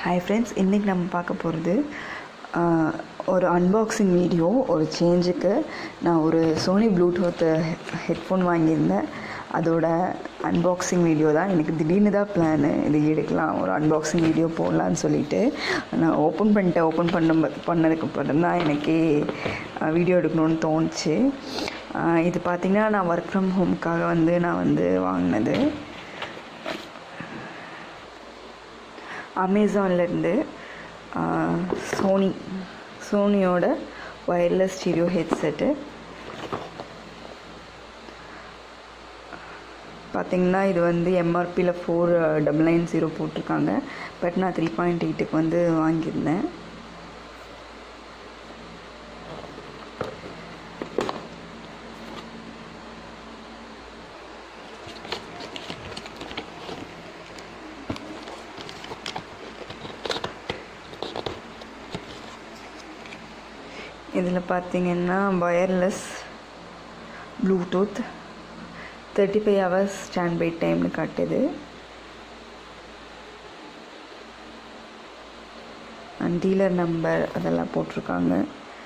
hi friends இன்றைக்கி நம்ம பார்க்க போகிறது ஒரு அன்பாக்சிங் வீடியோ ஒரு சேஞ்சுக்கு நான் ஒரு சோனி ப்ளூடூத் ஹெட்ஃபோன் வாங்கியிருந்தேன் அதோட அன்பாக்சிங் வீடியோ தான் எனக்கு திடீர்னு தான் பிளானு இது எடுக்கலாம் ஒரு அன்பாக்சிங் வீடியோ போடலான்னு சொல்லிட்டு நான் ஓப்பன் பண்ணிட்டேன் ஓப்பன் பண்ண பண்ணதுக்கு அப்புறம் தான் எனக்கே வீடியோ எடுக்கணும்னு தோணுச்சு இது பார்த்திங்கன்னா நான் ஒர்க் ஃப்ரம் ஹோம்க்காக வந்து நான் வந்து வாங்கினது அமேசான்லேருந்து சோனி சோனியோட ஒயர்லெஸ் ஸ்டீரியோ ஹெட்செட்டு பார்த்திங்கன்னா இது வந்து எம்ஆர்பியில் ஃபோர் டபுள் நைன் ஜீரோ போட்டிருக்காங்க பட் நான் த்ரீ பாயிண்ட் எயிட்டுக்கு வந்து வாங்கியிருந்தேன் இதில் பார்த்தீங்கன்னா wireless Bluetooth thirty five hours standby டைம்னு காட்டுது அண்ட் டீலர் நம்பர் அதெல்லாம் போட்டிருக்காங்க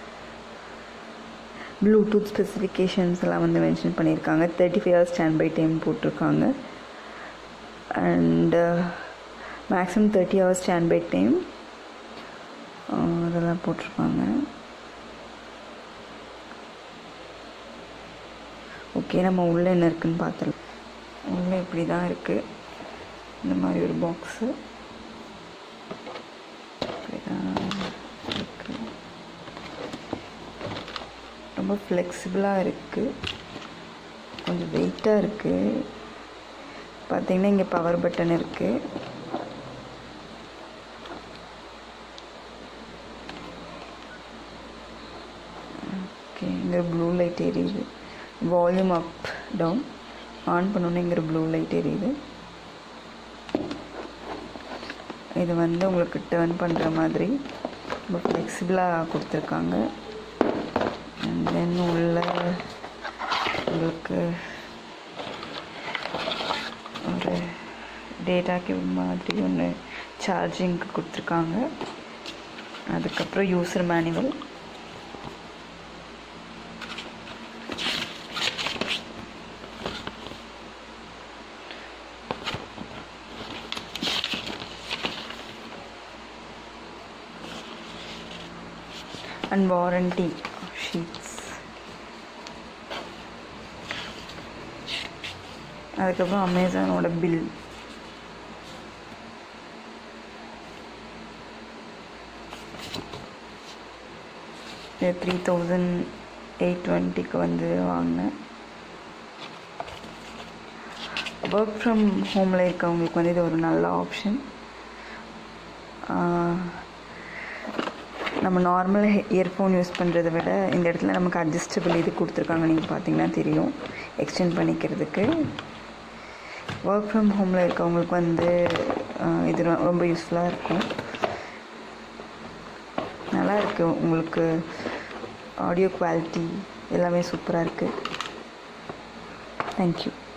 ப்ளூடூத் ஸ்பெசிஃபிகேஷன்ஸ் எல்லாம் வந்து மென்ஷன் பண்ணியிருக்காங்க thirty five hours standby time போட்டிருக்காங்க and maximum thirty hours standby time அதெல்லாம் போட்டிருக்காங்க ஓகே நம்ம உள்ளே என்ன இருக்குன்னு பார்த்துலாம் உள்ளே இப்படி தான் இருக்குது இந்த மாதிரி ஒரு பாக்ஸு இப்படி தான் இருக்குது ரொம்ப ஃப்ளெக்சிபிளாக இருக்குது கொஞ்சம் வெயிட்டாக இருக்குது பார்த்திங்கன்னா இங்கே பவர் பட்டன் இருக்குது ஓகே இங்கே ப்ளூ லைட் எரியுது வால்யூம் அப் டவுன் ஆன் பண்ணோன்னேங்கிற ப்ளூ லைட் எரியுது இது வந்து உங்களுக்கு டேர்ன் பண்ணுற மாதிரி ரொம்ப ஃப்ளெக்சிபிளாக கொடுத்துருக்காங்க அண்ட் தென் உள்ள உங்களுக்கு ஒரு டேட்டா கேபிள் மாதிரி ஒன்று சார்ஜிங்க்கு கொடுத்துருக்காங்க அதுக்கப்புறம் user manual and warranty sheets அதுக்கப்புறம் அமேசானோட பில் த்ரீ தௌசண்ட் எயிட் டுவெண்ட்டிக்கு வந்து வாங்கினேன் ஒர்க் ஃப்ரம் ஹோமில் இருக்கவங்களுக்கு வந்து இது ஒரு நல்ல ஆப்ஷன் நம்ம நார்மல் இயர்ஃபோன் யூஸ் பண்ணுறதை விட இந்த இடத்துல நமக்கு அட்ஜஸ்டபிள் இது கொடுத்துருக்காங்க நீங்கள் பார்த்தீங்கன்னா தெரியும் எக்ஸ்டெண்ட் பண்ணிக்கிறதுக்கு ஒர்க் ஃப்ரம் ஹோமில் இருக்கவங்களுக்கு வந்து இது ரொம்ப யூஸ்ஃபுல்லாக இருக்கும் நல்லா இருக்குது உங்களுக்கு ஆடியோ குவாலிட்டி எல்லாமே சூப்பராக இருக்குது தேங்க்யூ